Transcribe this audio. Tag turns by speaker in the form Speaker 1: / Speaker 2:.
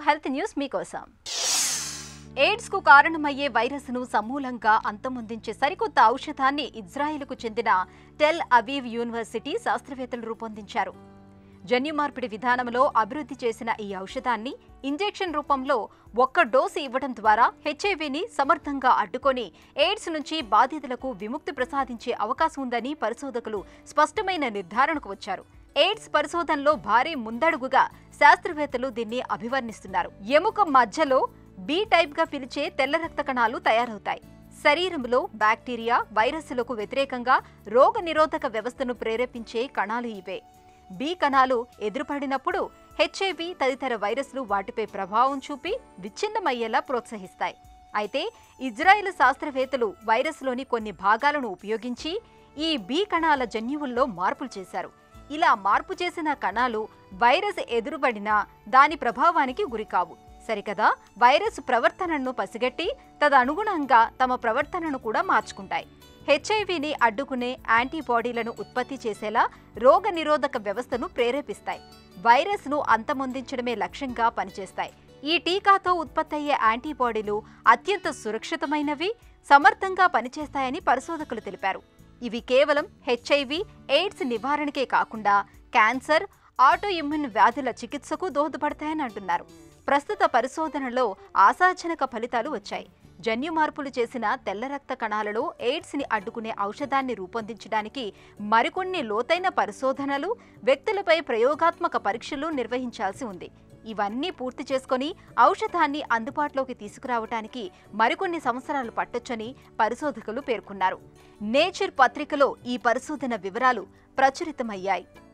Speaker 1: health news మీకోసం AIDS కు కారణమయ్యే వైరస్ ను సమూలంగా అంతమొందించే సరికొత్త ఔషధాన్ని ఇజ్రాయిల్కు చెందిన టెల్ అవీవ్ యూనివర్సిటీ శాస్త్రవేత్తలు రూపొందించారు జన్యు మార్పిడి విధానంలో అభివృద్ధి చేసిన ఈ ఔషధాన్ని ఇంజెక్షన్ రూపంలో ఒక్క డోసు ఇవ్వడం ద్వారా హెచ్ఐవిని సమర్థంగా అడ్డుకొని ఎయిడ్స్ నుంచి బాధితులకు విముక్తి ప్రసాదించే అవకాశం ఉందని పరిశోధకులు స్పష్టమైన నిర్ధారణకు వచ్చారు ఎయిడ్స్ పరిశోధనలో భారీ ముందడుగుగా శాస్త్రవేత్తలు దీన్ని అభివర్ణిస్తున్నారు ఎముక మధ్యలో బి టైప్ గా పిలిచే తెల్ల రక్త కణాలు తయారవుతాయి శరీరంలో బ్యాక్టీరియా వైరస్లకు వ్యతిరేకంగా రోగ నిరోధక వ్యవస్థను ప్రేరేపించే కణాలు ఇవే బి కణాలు ఎదురుపడినప్పుడు హెచ్ఐవి తదితర వైరస్లు వాటిపై ప్రభావం చూపి విచ్ఛిన్నమయ్యేలా ప్రోత్సహిస్తాయి అయితే ఇజ్రాయెల్ శాస్త్రవేత్తలు వైరస్లోని కొన్ని భాగాలను ఉపయోగించి ఈ బి కణాల జన్యువుల్లో మార్పులు చేశారు ఇలా మార్పు చేసిన కణాలు వైరస్ ఎదురుబడినా దాని ప్రభావానికి గురికావు సరికదా వైరస్ ప్రవర్తనను పసిగట్టి తదనుగుణంగా తమ ప్రవర్తనను కూడా మార్చుకుంటాయి హెచ్ఐవిని అడ్డుకునే యాంటీబాడీలను ఉత్పత్తి చేసేలా రోగ నిరోధక వ్యవస్థను ప్రేరేపిస్తాయి వైరస్ను అంతమొందించడమే లక్ష్యంగా పనిచేస్తాయి ఈ టీకాతో ఉత్పత్తయ్యే యాంటీబాడీలు అత్యంత సురక్షితమైనవి సమర్థంగా పనిచేస్తాయని పరిశోధకులు తెలిపారు ఇవి కేవలం హెచ్ఐవి ఎయిడ్స్ నివారణకే కాకుండా క్యాన్సర్ ఆటో ఇమ్యూన్ వ్యాధుల చికిత్సకు దోహదపడతాయని అంటున్నారు ప్రస్తుత పరిశోధనలో ఆశాజనక ఫలితాలు వచ్చాయి జన్యు మార్పులు చేసిన తెల్ల రక్త కణాలలో ఎయిడ్స్ ని అడ్డుకునే ఔషధాన్ని రూపొందించడానికి మరికొన్ని లోతైన పరిశోధనలు వ్యక్తులపై ప్రయోగాత్మక పరీక్షలు నిర్వహించాల్సి ఉంది ఇవన్నీ పూర్తి చేసుకొని ఔషధాన్ని అందుబాటులోకి తీసుకురావటానికి మరికొన్ని సంవత్సరాలు పట్టొచ్చని పరిశోధకులు పేర్కొన్నారు నేచర్ పత్రికలో ఈ పరిశోధన వివరాలు ప్రచురితమయ్యాయి